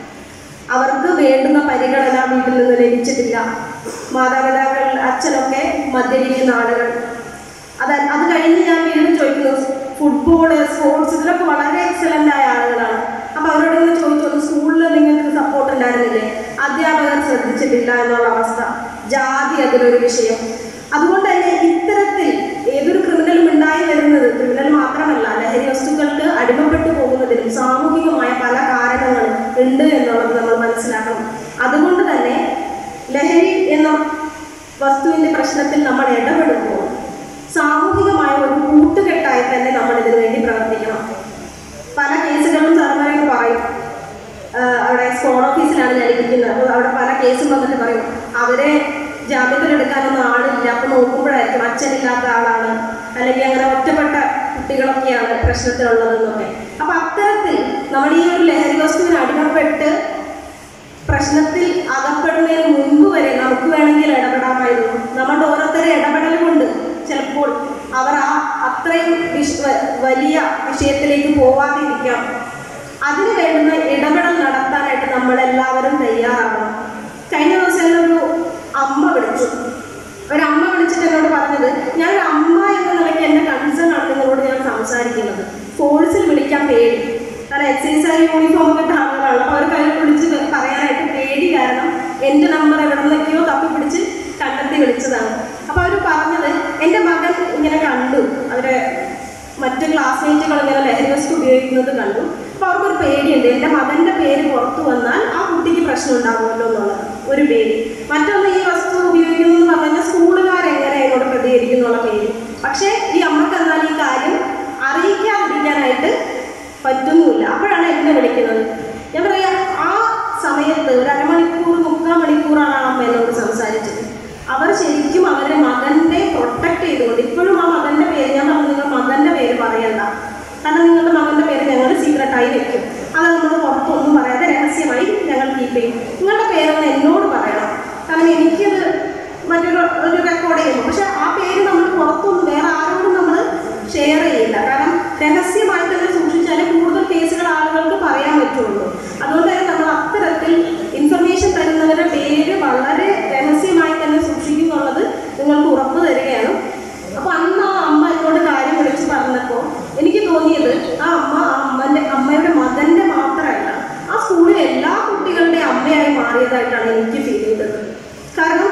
അവർക്ക് വേണ്ടുന്ന പരിഗണന വീട്ടിൽ നിന്ന് ലഭിച്ചിട്ടില്ല മാതാപിതാക്കൾ അച്ഛനൊക്കെ മദ്യപിക്കുന്ന ആളുകൾ അത് അത് കഴിഞ്ഞ് ഞാൻ വീണ്ടും ചോദിക്കുന്നു ഫുട്ബോള് സ്പോർട്സ് ഇതിലൊക്കെ വളരെ എക്സലൻ്റ് ആയ ആളുകളാണ് അപ്പോൾ അവരോട് ഇങ്ങനെ ചോദിച്ചു സ്കൂളിൽ നിങ്ങൾക്ക് സപ്പോർട്ട് ഉണ്ടായിരുന്നില്ലേ അധ്യാപകർ ശ്രദ്ധിച്ചിട്ടില്ല എന്നുള്ള അവസ്ഥ ജാതി അതിലൊരു വിഷയം അതുകൊണ്ട് തന്നെ ഇത്തരത്തിൽ ഏതൊരു ക്രിമിനലും ഉണ്ടായി വരുന്നത് ക്രിമിനൽ മാത്രമല്ല ലഹരി വസ്തുക്കൾക്ക് അടിമപ്പെട്ടു പോകുന്നതിനും സാമൂഹികമായ പല കാരണങ്ങളും ഉണ്ട് എന്നുള്ളത് നമ്മൾ മനസ്സിലാക്കണം അതുകൊണ്ട് തന്നെ ലഹരി എന്ന വസ്തുവിന്റെ പ്രശ്നത്തിൽ നമ്മൾ ഇടപെടുമ്പോൾ സാമൂഹികമായ ഒരു കൂട്ടുകെട്ടായി തന്നെ നമ്മൾ ഇതിനു വേണ്ടി പ്രവർത്തിക്കണം പല കേസുകളും സാറുമാരൊക്കെ പറയും ആഹ് അവിടെ സ്കോഡ് ഓഫീസിലാണ് ഞാൻ ഇരിക്കുന്നത് അപ്പോൾ അവിടെ പല കേസും വന്നിട്ട് പറയും അവരെ ജാമ്യത്തിലെടുക്കാനൊന്നും ആളില്ല അപ്പോൾ നോക്കുമ്പോഴായിരിക്കും അച്ഛനില്ലാത്ത ആളാണ് അല്ലെങ്കിൽ അങ്ങനെ ഒറ്റപ്പെട്ട കുട്ടികളൊക്കെയാണ് പ്രശ്നത്തിലുള്ളതെന്നൊക്കെ അപ്പൊ അത്തരത്തിൽ നമ്മൾ ഈ ഒരു ലഹരി വസ്തുവിന് അടിമപ്പെട്ട് പ്രശ്നത്തിൽ അകപ്പെടുന്നതിന് മുൻപ് വരെ നമുക്ക് വേണമെങ്കിൽ ഇടപെടാമായിരുന്നു നമ്മുടെ ഓരോരുത്തരെ ഇടപെടൽ കൊണ്ട് ചിലപ്പോൾ അവർ ആ അത്രയും വിഷ- വ- വലിയ വിഷയത്തിലേക്ക് പോവാതിരിക്കാം അതിന് വേണ്ടുന്ന ഇടപെടൽ നടത്താനായിട്ട് നമ്മളെല്ലാവരും തയ്യാറാവണം കഴിഞ്ഞ ദിവസം എന്നെ ഒരു അമ്മ വിളിച്ചു ഒരമ്മ വിളിച്ചിട്ട് എന്നോട് പറഞ്ഞത് ഞാൻ ഒരു അമ്മ എന്ന നിലയ്ക്ക് എൻ്റെ കൺസേൺ ആണ് നിങ്ങളോട് ഞാൻ സംസാരിക്കുന്നത് ഫോഴ്സിൽ വിളിക്കാൻ പേടി കാരണം എക്സൈസ് ആയി യൂണിഫോം ഒക്കെ ഇട്ട ആളുകളാണ് അപ്പോൾ അവർ കയ്യിൽ വിളിച്ച് പറയാനായിട്ട് പേടി കാരണം എൻ്റെ നമ്പർ എവിടെ നിന്നൊക്കെയോ തപ്പി പിടിച്ച് കണ്ടെത്തി വിളിച്ചതാണ് അപ്പോൾ അവർ പറഞ്ഞത് എൻ്റെ മകൻ ഇങ്ങനെ കണ്ടു അവരെ മറ്റ് ക്ലാസ്മേറ്റുകൾ ഇങ്ങനെ ലഹരി വസ്തു ഉപയോഗിക്കുന്നത് കണ്ടു അപ്പോൾ അവർക്കൊരു പേടിയുണ്ട് എൻ്റെ മകൻ്റെ പേര് പുറത്തു വന്നാൽ ആ കുട്ടിക്ക് പ്രശ്നം ഉണ്ടാകുമല്ലോ എന്നുള്ളത് ഒരു പേടി മറ്റൊന്ന് ഈ വസ്തു ഉപയോഗിക്കുന്നു എന്ന് പറഞ്ഞു കഴിഞ്ഞാൽ സ്കൂളുകാരെങ്ങനെ അതിനോട് പ്രതികരിക്കും എന്നുള്ള പേടി പക്ഷേ ഈ അമ്മക്ക് എന്നാൽ ഈ കാര്യം അറിയിക്കാതിരിക്കാനായിട്ട് പറ്റുന്നുമില്ല അപ്പോഴാണ് എന്നെ വിളിക്കുന്നത് ഞാൻ പറയാ ആ സമയത്ത് ഒരു അരമണിക്കൂർ മുക്കാൽ മണിക്കൂറാണ് ആ അമ്മ എന്നോട് സംസാരിച്ചത് അവർ ശരിക്കും അവരുടെ മകന്റെ പ്രൊട്ടക്ട് ചെയ്തുകൊണ്ട് ഇപ്പോഴും ആ മകന്റെ പേര് ഞാൻ പറഞ്ഞു നിങ്ങൾ മകന്റെ പേര് പറയണ്ട കാരണം നിങ്ങളുടെ മകന്റെ പേര് ഞങ്ങൾ സീക്രട്ടായി വെക്കും അത് നമ്മൾ പുറത്തൊന്നും പറയാതെ രഹസ്യമായി ഞങ്ങൾ കീപ്പ് ചെയ്യും നിങ്ങളുടെ പേരൊന്ന് എന്നോട് പറയണം കാരണം എനിക്കത് മറ്റൊരു ഒരു റെക്കോർഡ് ചെയ്യുമ്പോൾ പക്ഷെ ആ പേര് നമ്മൾ പുറത്തൊന്നും വേറെ ആരോടും നമ്മൾ ഷെയർ ചെയ്യില്ല കാരണം രഹസ്യമായി തന്നെ സൂക്ഷിച്ചാലേ കൂടുതൽ കേസുകൾ ആളുകൾക്ക് പറയാൻ പറ്റുള്ളൂ അതുകൊണ്ട് തന്നെ നമ്മൾ അത്തരത്തിൽ ഇൻഫർമേഷൻ തരുന്നവരുടെ പേര് വളരെ രഹസ്യമായി തന്നെ സൂക്ഷിക്കും എന്നുള്ളത് നിങ്ങൾക്ക് ഉറപ്പ് തരികയാണ് അപ്പൊ അന്ന് ആ അമ്മ എന്നോട് കാര്യം വിളിച്ച് പറഞ്ഞപ്പോൾ എനിക്ക് തോന്നിയത് ആ അമ്മ ആ അമ്മന്റെ അമ്മയുടെ മകന്റെ മാത്രമല്ല ആ സ്കൂളിലെ എല്ലാ കുട്ടികളുടെ അമ്മയായി മാറിയതായിട്ടാണ് എനിക്ക് ഫീൽ ചെയ്തത് കാരണം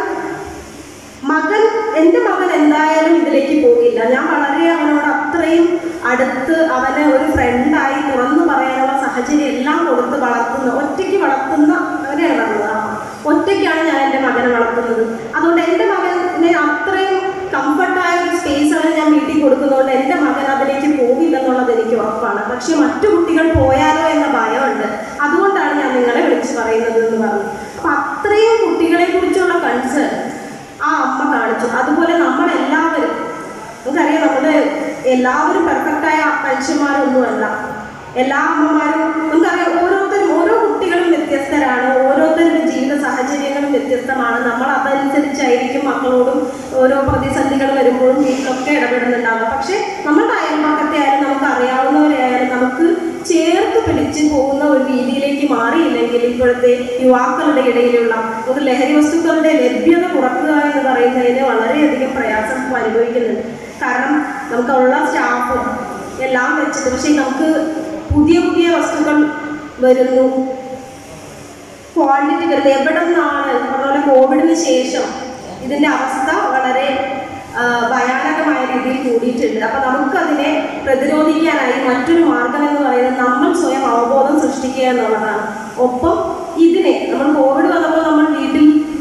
മകൻ എൻ്റെ മകൻ എന്തായാലും ഇതിലേക്ക് പോകില്ല ഞാൻ വളരെ അവനോട് അത്രയും അടുത്ത് അവനെ ഒരു ഫ്രണ്ടായി തുറന്നു പറയാനുള്ള സാഹചര്യം എല്ലാം കൊടുത്ത് വളർത്തുന്ന ഒറ്റയ്ക്ക് വളർത്തുന്ന അങ്ങനെയാണ് പറഞ്ഞത് ആ അമ്മ. ഒറ്റയ്ക്കാണ് ഞാൻ എൻ്റെ മകനെ വളർത്തുന്നത് അതുകൊണ്ട് എൻ്റെ മകനെ അത്രയും കംഫർട്ടായ ഒരു സ്പേസാണ് ഞാൻ വീട്ടിൽ കൊടുക്കുന്നതുകൊണ്ട് എൻ്റെ മകൻ അതിലേക്ക് പോകില്ലെന്നുള്ളത് എനിക്ക് ഉറപ്പാണ് പക്ഷെ മറ്റു കുട്ടികൾ പോയാലോ എന്ന ഭയമുണ്ട് അതുകൊണ്ടാണ് ഞാൻ നിങ്ങളെ വിളിച്ചു പറയുന്നത് എന്ന് പറഞ്ഞു അപ്പൊ അത്രയും കുട്ടികളെ കുറിച്ചുള്ള കൺസേൺ ആ അമ്മ കാണിച്ചു അതുപോലെ നമ്മളെല്ലാവരും നമുക്കറിയാം നമ്മൾ എല്ലാവരും പെർഫെക്റ്റായ മനുഷ്യന്മാരൊന്നുമല്ല എല്ലാ അമ്മമാരും നമുക്കറിയാം ഓരോരുത്തരും ഓരോ കുട്ടികളും വ്യത്യസ്തരാണ് ഓരോരുത്തരുടെ ജീവിത സാഹചര്യങ്ങളും വ്യത്യസ്തമാണ് നമ്മൾ അതനുസരിച്ചായിരിക്കും മക്കളോടും ഓരോ പ്രതിസന്ധികൾ വരുമ്പോഴും വീട്ടിലൊക്കെ ഇടപെടുന്നുണ്ടാവുക പക്ഷേ നമ്മുടെ അയൽപക്കത്തെ ആയാലും നമുക്ക് അറിയാവുന്നവരെ ആയാലും നമുക്ക് ചേർത്ത് പിടിച്ച് പോകുന്ന ഒരു രീതിയിലേക്ക് മാറിയില്ലെങ്കിൽ ഇപ്പോഴത്തെ യുവാക്കളുടെ ഇടയിലുള്ള ഒരു ലഹരി വസ്തുക്കളുടെ ലഭ്യത കുറക്കുക എന്ന് പറയുന്നതിന് വളരെയധികം പ്രയാസം ഇപ്പൊ അനുഭവിക്കുന്നുണ്ട് കാരണം നമുക്കുള്ള സ്റ്റാഫും എല്ലാം വെച്ചിട്ട് പക്ഷേ നമുക്ക് പുതിയ പുതിയ വസ്തുക്കൾ വരുന്നു ക്വാണ്ടിറ്റി വരുന്നത് എവിടെ നിന്നാണ് അതുപോലെ കോവിഡിന് ശേഷം ഇതിന്റെ അവസ്ഥ വളരെ ആ, ഭയാനകമായ രീതിയിൽ കൂടിയിട്ടുണ്ട് അപ്പൊ നമുക്കതിനെ പ്രതിരോധിക്കാനായി മറ്റൊരു മാർഗം എന്ന് പറയുന്നത് നമ്മൾ സ്വയം അവബോധം സൃഷ്ടിക്കുക എന്നുള്ളതാണ് ഒപ്പം ഇതിനെ നമ്മൾ കോവിഡ് വന്നപ്പോൾ നമ്മൾ വീട്ടിൽ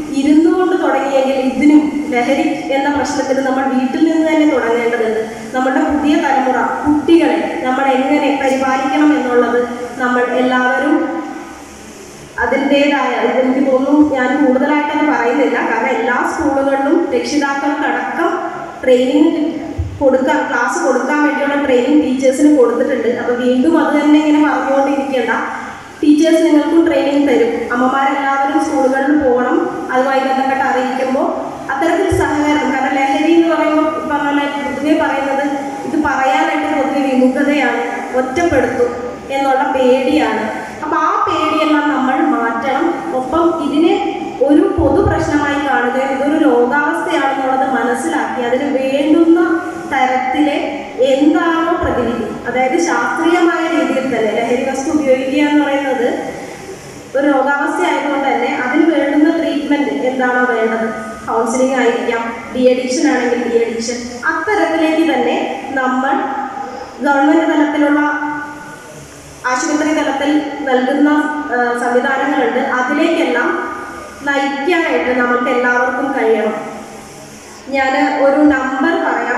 പ്രശ്നത്തിന് നമ്മൾ വീട്ടിൽ നിന്ന് തന്നെ തുടങ്ങേണ്ടതുണ്ട് നമ്മുടെ പുതിയ തലമുറ കുട്ടികളെ നമ്മൾ എങ്ങനെ പരിപാലിക്കണം എന്നുള്ളത് നമ്മൾ എല്ലാവരും അതിൻ്റെതായ എനിക്ക് തോന്നുന്നു ഞാൻ കൂടുതലായിട്ടൊന്നും പറയുന്നില്ല കാരണം എല്ലാ സ്കൂളുകളിലും രക്ഷിതാക്കൾക്കടക്കം ട്രെയിനിങ് കൊടുക്കാൻ ക്ലാസ് കൊടുക്കാൻ വേണ്ടിയുള്ള ട്രെയിനിങ് ടീച്ചേഴ്സിന് കൊടുത്തിട്ടുണ്ട് അപ്പോൾ വീണ്ടും അത് തന്നെ ഇങ്ങനെ പറഞ്ഞുകൊണ്ടിരിക്കേണ്ട ടീച്ചേഴ്സ് നിങ്ങൾക്കും ട്രെയിനിങ് തരും അമ്മമാരെല്ലാവരും സ്കൂളുകളിൽ പോകണം അതുമായി ബന്ധപ്പെട്ട് അറിയിക്കുമ്പോൾ അത്തരത്തിൽ സഹകരണം കാരണം ലഹരി എന്ന് പറയുമ്പോൾ ഈ പറഞ്ഞ പോലെ പൊതുവെ പറയുന്നത് ഇത് പറയാനായിട്ട് പൊതുവെ വിമുഖതയാണ് ഒറ്റപ്പെടുത്തും എന്നുള്ള പേടിയാണ് അപ്പം ആ പേടിയെല്ലാം നമ്മൾ മാറ്റണം ഒപ്പം ഇതിനെ ഒരു പൊതു പ്രശ്നമായി കാണുകയും ഇതൊരു രോഗാവസ്ഥയാണെന്നുള്ളത് മനസ്സിലാക്കി അതിന് വേണ്ടുന്ന തരത്തിലെ എന്താണോ പ്രതിവിധി അതായത് ശാസ്ത്രീയമായ രീതിയിൽ തന്നെ ലഹരി വസ്തു ഉപയോഗിക്കുക എന്ന് പറയുന്നത് ഒരു രോഗാവസ്ഥ ആയതുകൊണ്ട് തന്നെ അതിന് വേണ്ടുന്ന ട്രീറ്റ്മെന്റ് എന്താണോ വേണ്ടത് കൗൺസിലിംഗ് ആയിരിക്കാം ഡി അഡിക്ഷൻ ആണെങ്കിൽ ഡി അഡിക്ഷൻ അത്തരത്തിലേക്ക് തന്നെ നമ്മൾ ഗവൺമെന്റ് തലത്തിലുള്ള ആശുപത്രി തലത്തിൽ നൽകുന്ന ആ, സംവിധാനങ്ങളുണ്ട് അതിലേക്കെല്ലാം നയിക്കാനായിട്ട് നമുക്ക് എല്ലാവർക്കും കഴിയണം ഞാൻ ഒരു നമ്പർ പറയാം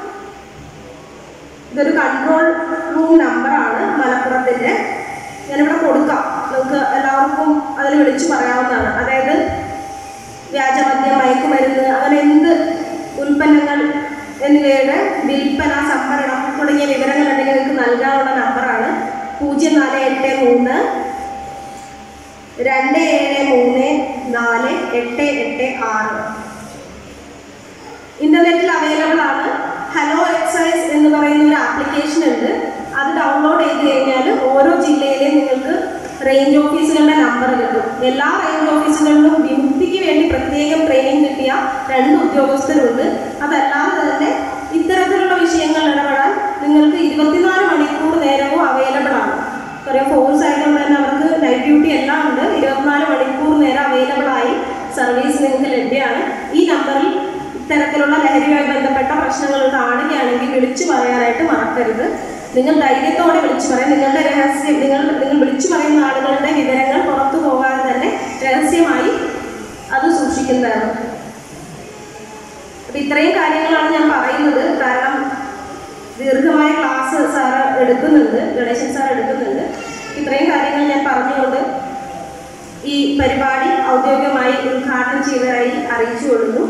ഇതൊരു കൺട്രോൾ റൂം നമ്പറാണ് മലപ്പുറത്തിൻ്റെ ഞാനിവിടെ കൊടുക്കാം നമുക്ക് എല്ലാവർക്കും അതിൽ വിളിച്ചു പറയാവുന്നതാണ് അതായത് വ്യാജമദ്യം മയക്കുമരുന്ന് അങ്ങനെ എന്ത് ഉൽപ്പന്നങ്ങൾ എന്നിവയുടെ വിൽപ്പന സംഭരണം തുടങ്ങിയ വിവരങ്ങൾ ഉണ്ടെങ്കിൽ നിങ്ങൾക്ക് നൽകാനുള്ള നമ്പറാണ് പൂജ്യം നാല് എട്ട് മൂന്ന് രണ്ട് ഏഴ് മൂന്ന് നാല് എട്ട് എട്ട് ആറ് ഇന്റർനെറ്റിൽ അവൈലബിൾ ആണ് ഹലോ എക്സൈസ് എന്ന് പറയുന്ന ഒരു ആപ്ലിക്കേഷൻ ഉണ്ട് അത് ഡൗൺലോഡ് ചെയ്ത് കഴിഞ്ഞാൽ ഓരോ ജില്ലയിലെ നിങ്ങൾക്ക് റേഞ്ച് ഓഫീസുകളുടെ നമ്പർ കിട്ടും എല്ലാ റേഞ്ച് ഓഫീസുകളിലും വിമുക്തിക്ക് വേണ്ടി പ്രത്യേകം ട്രെയിനിങ് കിട്ടിയ രണ്ട് ഉദ്യോഗസ്ഥരുണ്ട് അതല്ലാതെ തന്നെ ഇത്തരത്തിലുള്ള വിഷയങ്ങൾ ഇടപെടാൻ നിങ്ങൾക്ക് ഇരുപത്തിനാല് മണിക്കൂർ നേരവും അവൈലബിൾ ആണ് കുറേ ഫോഴ്സ് ആയതുകൊണ്ട് തന്നെ അവർക്ക് നൈറ്റ് ഡ്യൂട്ടി എല്ലാം ഉണ്ട് ഇരുപത്തിനാല് മണിക്കൂർ നേരം അവൈലബിൾ ആയി സർവീസ് നിങ്ങൾക്ക് ലഭ്യമാണ് ഈ നമ്പറിൽ ഇത്തരത്തിലുള്ള ലഹരിയുമായി ബന്ധപ്പെട്ട പ്രശ്നങ്ങൾ കാണുകയാണെങ്കിൽ വിളിച്ചു പറയാനായിട്ട് മറക്കരുത് നിങ്ങൾ ധൈര്യത്തോടെ വിളിച്ചു പറയാം നിങ്ങളുടെ രഹസ്യം നിങ്ങൾ നിങ്ങൾ വിളിച്ചു പറയുന്ന ആളുകളുടെ വിവരങ്ങൾ പുറത്തു പോകാതെ തന്നെ രഹസ്യമായി അത് സൂക്ഷിക്കുന്നതാണ് അപ്പൊ ഇത്രയും കാര്യങ്ങളാണ് ഞാൻ പറയുന്നത് കാരണം ദീർഘമായ ക്ലാസ് സാറ് എടുക്കുന്നുണ്ട് ഗണേശൻ സാർ എടുക്കുന്നുണ്ട് ഇത്രയും കാര്യങ്ങൾ ഞാൻ പറഞ്ഞുകൊണ്ട് ഈ പരിപാടി ഔദ്യോഗികമായി ഉദ്ഘാടനം ചെയ്തതായി അറിയിച്ചു കൊള്ളുന്നു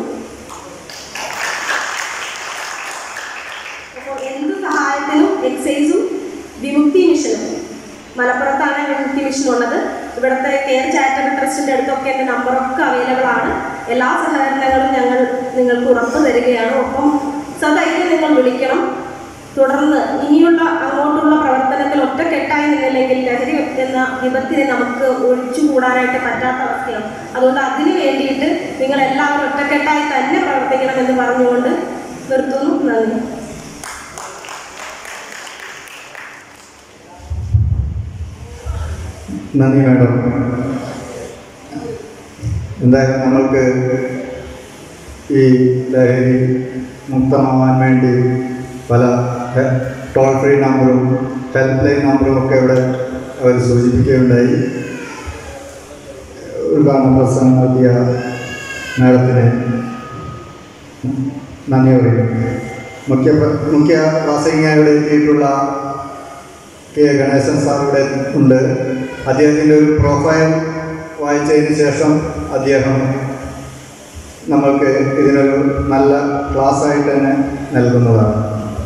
അപ്പോൾ എന്ത് സഹായത്തിനും എക്സൈസും വിമുക്തി മിഷനും മലപ്പുറത്താണ് വിമുക്തി മിഷൻ ഉള്ളത് ഇവിടുത്തെ കെയർ ചാരിറ്റബിൾ ട്രസ്റ്റിന്റെ അടുത്തൊക്കെ എൻ്റെ നമ്പറൊക്കെ അവൈലബിൾ ആണ് എല്ലാ സഹകരണങ്ങളും ഞങ്ങൾ നിങ്ങൾക്ക് ഉറപ്പ് തരികയാണ് ഒപ്പം സധൈര്യം നിങ്ങൾ വിളിക്കണം തുടർന്ന് ഇനിയുള്ള അങ്ങോട്ടുള്ള പ്രവർത്തനത്തിൽ ഒറ്റക്കെട്ടായി നിന്നില്ലെങ്കിൽ ലഹരി എന്ന വിപത്തിനെ നമുക്ക് ഒഴിച്ചുകൂടാനായിട്ട് പറ്റാത്ത അവസ്ഥയാണ് അതുകൊണ്ട് അതിനു വേണ്ടിയിട്ട് നിങ്ങൾ എല്ലാവരും ഒറ്റക്കെട്ടായി തന്നെ പ്രവർത്തിക്കണമെന്ന് പറഞ്ഞുകൊണ്ട് നിർത്തുന്നു നന്ദി നന്ദി മാഡം എന്തായാലും നമ്മൾക്ക് ഈ ലഹരി മുക്തമാവാൻ വേണ്ടി പല ടോൾ ഫ്രീ നമ്പറും ഹെൽപ്പ് ലൈൻ നമ്പറും ഒക്കെ ഇവിടെ അവർ സൂചിപ്പിക്കുകയുണ്ടായി ഉദ്ഘാടന പ്രസംഗം നടത്തിയ മാഡത്തിന് നന്ദി പറയുന്നു മുഖ്യ മുഖ്യ പ്രാസംഗികയുടെ എത്തിയിട്ടുള്ള കെ ഗണേശൻ സാർ ഇവിടെ ഉണ്ട് അദ്ദേഹത്തിൻ്റെ ഒരു പ്രൊഫൈൽ വായിച്ചതിന് ശേഷം അദ്ദേഹം നമ്മൾക്ക് ഇതിനൊരു നല്ല ക്ലാസ് ആയിട്ട് തന്നെ നൽകുന്നതാണ്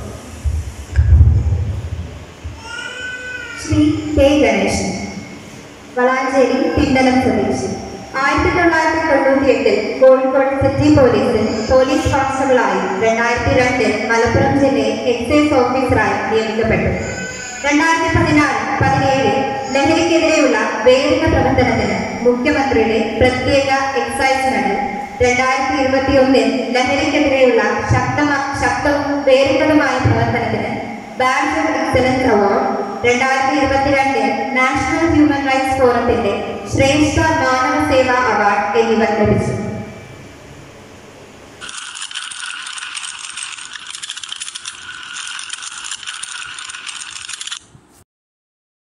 ശ്രീ കെ ഗണേശൻ വളാഞ്ചേരി പിണ്ടലം സ്വദേശി ആയിരത്തി തൊള്ളായിരത്തി തൊണ്ണൂറ്റി എട്ടിൽ കോഴിക്കോട് സിറ്റി പോലീസിൽ പോലീസ് കോൺസ്റ്റബിളായി രണ്ടായിരത്തി രണ്ടിൽ മലപ്പുറം ജില്ലയിൽ എക്സൈസ് ഓഫീസറായി നിയമിക്കപ്പെട്ടു രണ്ടായിരത്തി പതിനാറ് പതിനേഴിൽ ലഹരിക്കെതിരെയുള്ള വേറിട്ട പ്രവർത്തനത്തിന് മുഖ്യമന്ത്രിയുടെ പ്രത്യേക എക്സൈസ് മെഡൽ രണ്ടായിരത്തി ഇരുപത്തി ഒന്നിൽ ലഹരിക്കെതിരെയുള്ള ശക്തമ ശക്തവും വേറിട്ടതുമായ പ്രവർത്തനത്തിന് ബാഡ്ജ് ഓഫ് എക്സലൻസ് അവാർഡ് രണ്ടായിരത്തി ഇരുപത്തിരണ്ടിൽ നാഷണൽ ഹ്യൂമൻ റൈറ്റ്സ് ഫോറത്തിന്റെ ശ്രേഷ്ഠ മാനവ സേവാ അവാർഡ് എന്നിവ ലഭിച്ചു